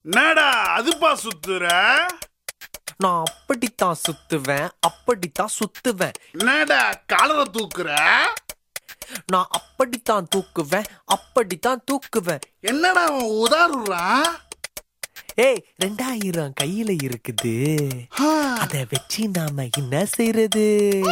என்னடா அதுப்பா சுத்துற நான் அப்படித்தான் சுத்துவேன் அப்படித்தான் சுத்துவேன் என்னடா காலரை தூக்குற நான் அப்படித்தான் தூக்குவேன் அப்படித்தான் தூக்குவேன் என்னடா அவன் உதாருறான் ஏய் ரெண்டாயிரம் கையில இருக்குது அத வச்சு நாம என்ன செய்யறது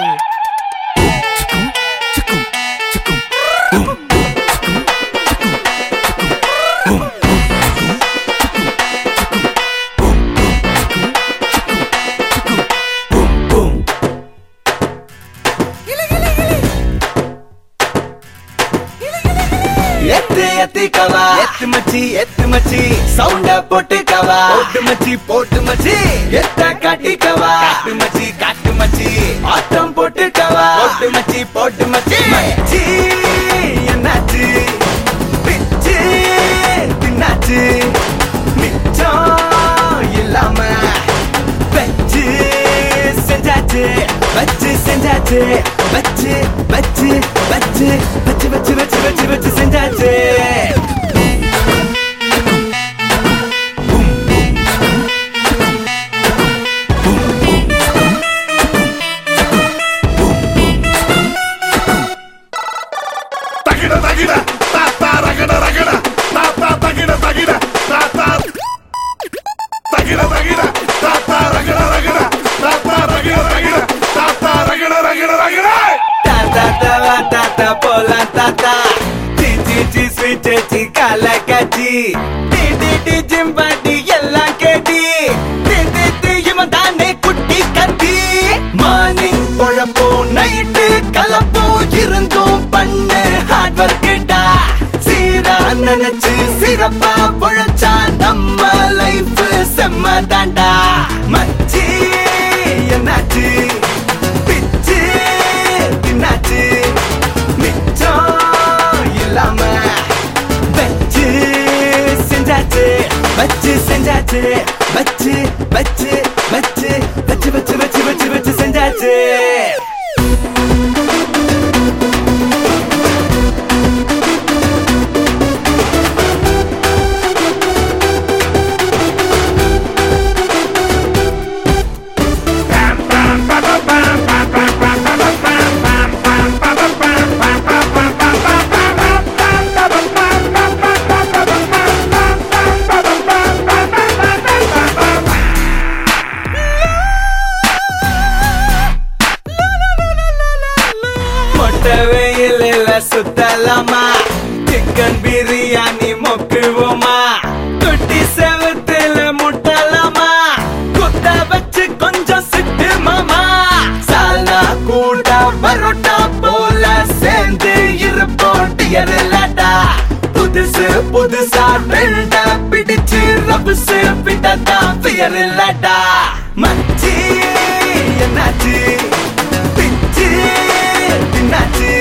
எத்து எத்து கவா எத்து மச்சி எத்து மச்சி சவுண்ட போட்டு கவா போட்டு மச்சி போட்டு மச்சி எத்த காட்டி கவா காட்டு மச்சி காட்டு மச்சி ஆட்டம் போட்டு கவா போட்டு மச்சி போட்டு மச்சி மச்சி என்னாச்சு பிச்சு தின்னாச்சு மிச்சம் இல்லாம வச்சு செஞ்சாச்சு வச்சு செஞ்சாச்சு வச்சு வச்சு வச்சு வச்சு வச்சு வச்சு வச்சு வச்சு செஞ்சாச்சு தகிட தகிட தாத்தா ரகட ரகட தாத்தா தகிட தகிட தாத்தா தகிட தகிட தாத்தா ரகட ரகட தாத்தா ரகட ரகட தாத்தா ரகட ரகட ரகட தாத்தா தவா தாத்தா போலா தாத்தா சி சி சி ஸ்வீட் சி கால காச்சி டி டி டி ஜிம்பாடி எல்லாம் கேட்டி டி டி டி இவன் தானே குட்டி கத்தி மார்னிங் பொழப்போ நைட்டு கலப்போ இருந்தும் பண்ணு ஹார்ட் ஒர்க்கிட்டா சீரா நினைச்சு சிறப்பா பொழைச்சா நம்ம லைஃப் செம்ம தாண்டா மச்சி என்னாச்சு பிச்சு தின்னாச்சு மிச்சம் இல்லாம வச்சு செஞ்சாச்சு வச்சு செஞ்சாச்சு வச்சு வச்சு வச்சு வச்சு வச்சு வச்சு வச்சு வச்சு செஞ்சாச்சு மொட்டை வெயிலில் சுத்தலாமா சிக்கன் பிரியாணி மொக்குவோமா குட்டி செவத்துல முட்டலாமா குத்த வச்சு கொஞ்சம் சிட்டு மாமா சாலா கூட பரோட்டா போல சேர்ந்து இருப்போம் டியர் இல்லாட்டா புதுசு புதுசா ட்ரெண்ட பிடிச்சு ரபுசு பிட்டதான் பியர் இல்லாட்டா மச்சி என்னாச்சு பிச்சு தின்னாச்சு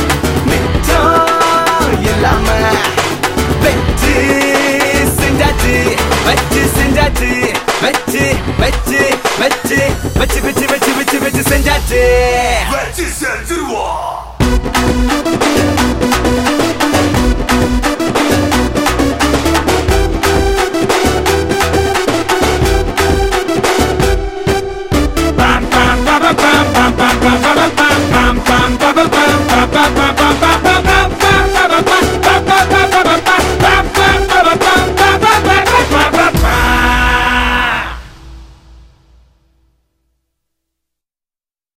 மிச்சம் இல்லாம வச்சு செஞ்சாச்சு வச்சு செஞ்சாச்சு வச்சு வச்சு வச்சு வச்சு வச்சு வச்சு வச்சு வச்சு செஞ்சாச்சு வச்சு செஞ்சிரு